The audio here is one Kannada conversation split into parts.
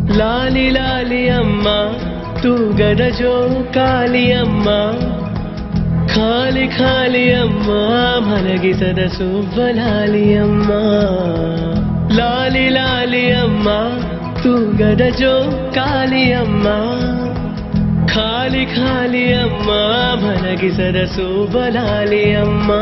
ಲಾಲಿ ಲಾಲಿ ಅಮ್ಮ ತೂಗದ ಜೋ ಕಾಲಿ ಅಮ್ಮ ಖಾಲಿ ಖಾಲಿ ಅಮ್ಮ ಮಲಗಿಸದ ಸುಬ್ಬಲಾಲಿ ಅಮ್ಮ ಲಾಲಿ ಲಾಲಿ ಅಮ್ಮ ತೂಗದ ಜೋ ಕಾಲಿ ಅಮ್ಮ ಖಾಲಿ ಖಾಲಿ ಅಮ್ಮ ಮಲಗಿಸದ ಸುಬ್ಬಲಾಲಿ ಅಮ್ಮ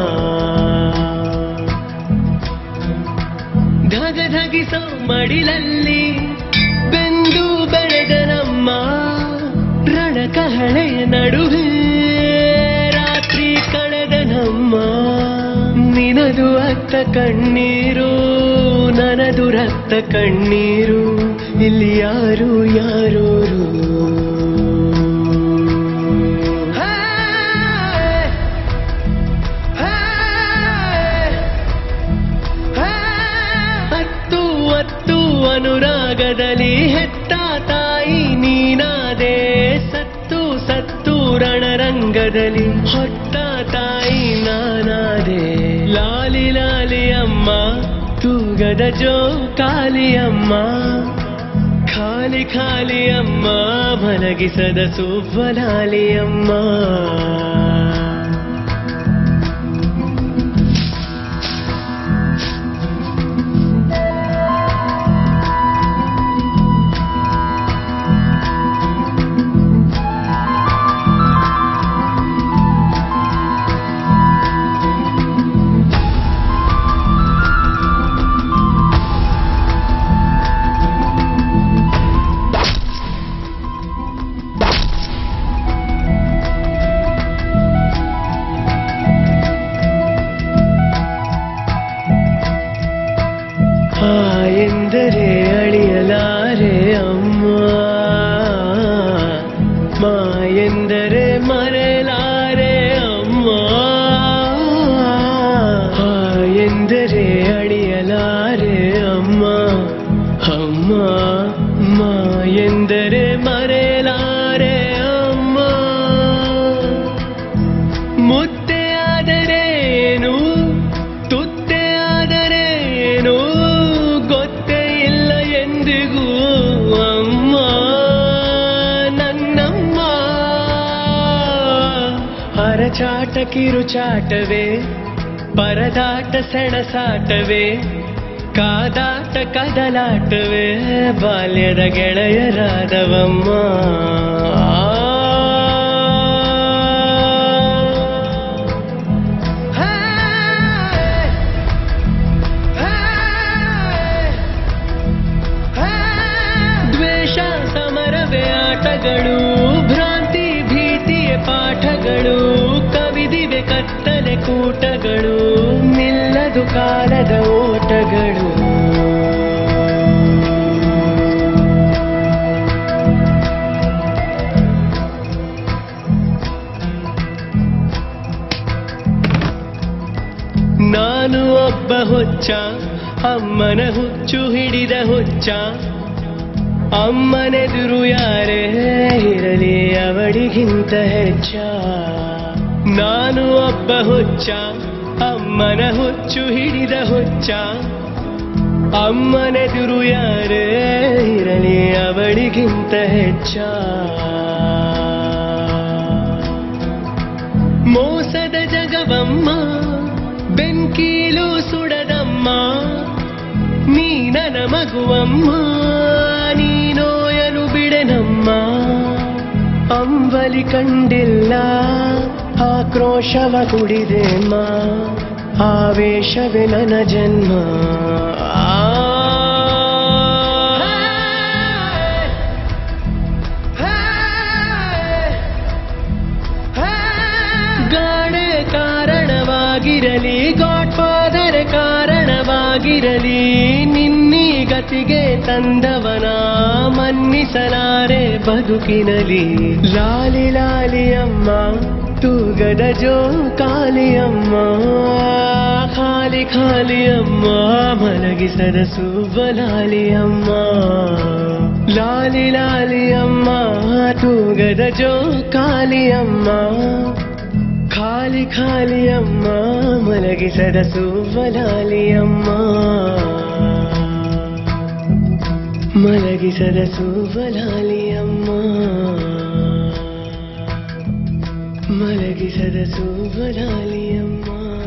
ಧಗ ಧಗಿಸೋ ಮಡಿಲಲ್ಲಿ ಬೆಂದು ಬೆಳೆದ ನಮ್ಮ ರಣಕಹಳೆಯ ನಡುವೆ ರಾತ್ರಿ ಕಳೆದ ನಮ್ಮ ನಿನದು ಅತ್ತ ಕಣ್ಣೀರು ನನದು ರಕ್ತ ಕಣ್ಣೀರು ಇಲ್ಲಿ ಯಾರು ಯಾರೋರು ಹೇ, ಹೇ, ಹತ್ತು ಹತ್ತು ಅನುರಾಗದಲ್ಲಿ ಹೆತ್ತ ತಾಯಿ ನೀನಾದೆ ಸತ್ತು ಸತ್ತು ರಣರಂಗದಲ್ಲಿ ಹೊತ್ತ ತಾಯಿ ನಾನಾದೆ ಲಾಲಿ ಲಾಲಿ ಅಮ್ಮ ತೂಗದ ಜೋ ಕಾಲಿ ಅಮ್ಮ ಖಾಲಿ ಖಾಲಿ ಅಮ್ಮ ಮಲಗಿಸದ ಸುಬ್ಬಲಾಲಿ ಅಮ್ಮ ಆ ಎಂದರೆ ಅಳಿಯಲಾರೆ ಅಮ್ಮ ಮಾ ಎಂದರೆ ಮರೆಯಲಾರೆ ಅಮ್ಮ ಆ ಎಂದರೆ ಅಳಿಯಲಾರೆ ಅಮ್ಮ ಅಮ್ಮ ಮಾ ಎಂದರೆ ಮರೆಯಲಾರೆ ಅಮ್ಮ ಮುದ್ದೆ ಆದರೇನು ತುತ್ತೆ ಆದರೇನು ಗೊತ್ತೇ ಇಲ್ಲ ಎಂದಿಗೂ ಅಮ್ಮ ನನ್ನಮ್ಮ ಅರಚಾಟ ಕಿರುಚಾಟವೇ ಪರದಾಟ ಸೆಣಸಾಟವೇ ಕಾದಾಟ ಕದಲಾಟವೇ ಬಾಲ್ಯದ ಗೆಳೆಯರಾದವಮ್ಮ ದ್ವೇಷ ಸಮರವೇ ಆಟಗಳು ಭ್ರಾಂತಿ ಭೀತಿಯ ಪಾಠಗಳು ಕವಿದಿವೆ ಕತ್ತಲೆ ಕೂಟಗಳು ನಿಲ್ಲದು ಕಾಲದ ಓಟಗಳು ನಾನು ಒಬ್ಬ ಹುಚ್ಚ ಅಮ್ಮನ ಹುಚ್ಚು ಹಿಡಿದ ಹುಚ್ಚ ಅಮ್ಮನೆದುರು ಯಾರೇ ಇರಲಿ ಅವಳಿಗಿಂತ ಹೆಚ್ಚ ನಾನು ಒಬ್ಬ ಹುಚ್ಚ ಅಮ್ಮನ ಹುಚ್ಚು ಹಿಡಿದ ಹುಚ್ಚ ಅಮ್ಮನೆದುರು ಯಾರೇ ಇರಲಿ ಅವಳಿಗಿಂತ ಹೆಚ್ಚ ಮೋಸದ ಜಗವಮ್ಮ ಬೆಂಕೀಲು ಸುಡದಮ್ಮ ನೀ ನನ್ನ ಮಗುವಮ್ಮ ನೀನೋಯಲು ಬಿಡೆನಮ್ಮ ಅಂಬಲಿ ಕಂಡಿಲ್ಲ ಆಕ್ರೋಶವ ಕುಡಿದೆಮ್ಮ ಆವೇಶವೇ ನನ್ನ ಜನ್ಮ ಗಾಡೆ ಕಾರಣವಾಗಿರಲಿ ಗಾಡ್ ಫಾದರ್ ಕಾರಣವಾಗಿರಲಿ ನಿನ್ನೀ ಗತಿಗೆ ತಂದವನ ಮನ್ನಿಸಲಾರೆ ಬದುಕಿನಲಿ ಲಾಲಿ ಲಾಲಿ ಅಮ್ಮ ತೂಗದ ಜೋ ಕಾಲಿ ಅಮ್ಮ ಖಾಲಿ ಖಾಲಿ ಅಮ್ಮ ಮಲಗಿಸದ ಸುಬ್ಬಲಾಲಿ ಅಮ್ಮ ಲಾಲಿ ಲಾಲಿ ಅಮ್ಮ ತೂಗದ ಜೋ ಕಾಲಿ ಅಮ್ಮ ಖಾಲಿ ಖಾಲಿ ಅಮ್ಮ ಮಲಗಿಸದ ಸುಬ್ಬಲಾಲಿ ಅಮ್ಮ ಮಲಗಿ ಮಲಗಿಸದ ಸೂವಲಾಲಿಯಮ್ಮ ಮಲಗಿಸದ ಸೂವಲಾಲಿಯಮ್ಮ